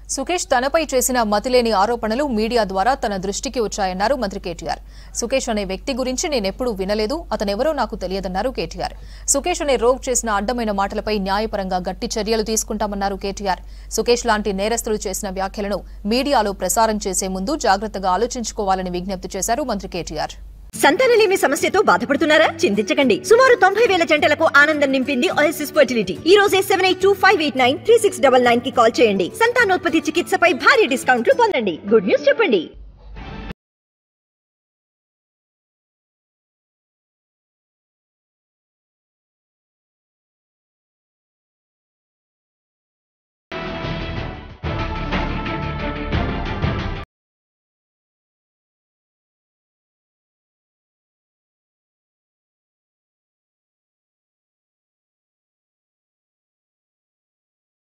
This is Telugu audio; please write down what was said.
సుకేష్ తనపై చేసిన మతిలేని ఆరోపణలు మీడియా ద్వారా తన దృష్టికి వచ్చాయన్నారు మంత్రి కేటీఆర్ సుకేష్ అనే వ్యక్తి గురించి నేనెప్పుడూ వినలేదు అతనెవరో నాకు తెలియదన్నారు కేటీఆర్ సుకేష్ అనే రోగ్ చేసిన అడ్డమైన మాటలపై న్యాయపరంగా గట్టి చర్యలు తీసుకుంటామన్నారు కేటీఆర్ సుకేష్ లాంటి నేరస్తులు చేసిన వ్యాఖ్యలను మీడియాలో ప్రసారం చేసే ముందు జాగ్రత్తగా ఆలోచించుకోవాలని విజ్ఞప్తి చేశారు మంత్రి కేటీఆర్ సంతానలేమి సమస్యతో బాధపడుతున్నారా చింతించకండి సుమారు తొంభై వేల జంటలకు ఆనందం నింపింది ఓఎస్ఎస్ ఫర్టిలిటీ ఈ రోజే seven eight two five eight nine three six double nine కి కాల్ చేయండి సంతానోత్పత్తి చికిత్సపై భారీ డిస్కౌంట్లు పొందండి గుడ్ న్యూస్ చెప్పండి